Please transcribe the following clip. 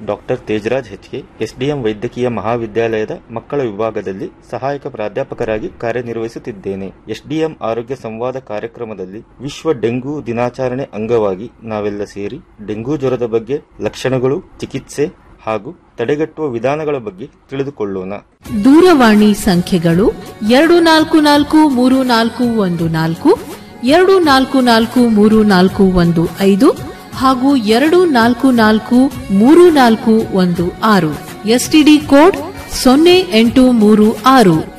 doctor Tejaraj HK SDM ವೈದ್ಯಕೀಯ ಮಹಾವಿದ್ಯಾಲಯದ ಮಕ್ಕಳ ವಿಭಾಗದಲ್ಲಿ ಸಹಾಯಕ ಪ್ರಾಧ್ಯಾಪಕರಾಗಿ ಕಾರ್ಯನಿರ್ವಹಿಸುತ್ತಿದ್ದೇನೆ ಎಸ್ಡಿಎಂ ಆರೋಗ್ಯ ಸಂವಾದ ಕಾರ್ಯಕ್ರಮದಲ್ಲಿ ವಿಶ್ವ ಡೆಂಗು ದಿನಾಚರಣೆ ಅಂಗವಾಗಿ ನಾವೆಲ್ಲ ಸೇರಿ ಡೆಂಗು ಜ್ವರದ ಬಗ್ಗೆ ಲಕ್ಷಣಗಳು ಚಿಕಿತ್ಸೆ ಹಾಗೂ ತಡೆಗಟ್ಟುವ ವಿಧಾನಗಳ ಬಗ್ಗೆ ತಿಳಿದುಕೊಳ್ಳೋಣ ದೂರವಾಣಿ ಸಂಖ್ಯೆಗಳು ಎರಡು ನಾಲ್ಕು ನಾಲ್ಕು ಮೂರು ನಾಲ್ಕು ಒಂದು ನಾಲ್ಕು ಎರಡು ನಾಲ್ಕು ನಾಲ್ಕು ಮೂರು ನಾಲ್ಕು ಒಂದು ಐದು ಹಾಗೂ ಎರಡು ನಾಲ್ಕು ನಾಲ್ಕು ಮೂರು ನಾಲ್ಕು ಒಂದು ಆರು ಎಸ್ಟಿಡಿ ಕೋಡ್ ಸೊನ್ನೆ ಎಂಟು ಮೂರು ಆರು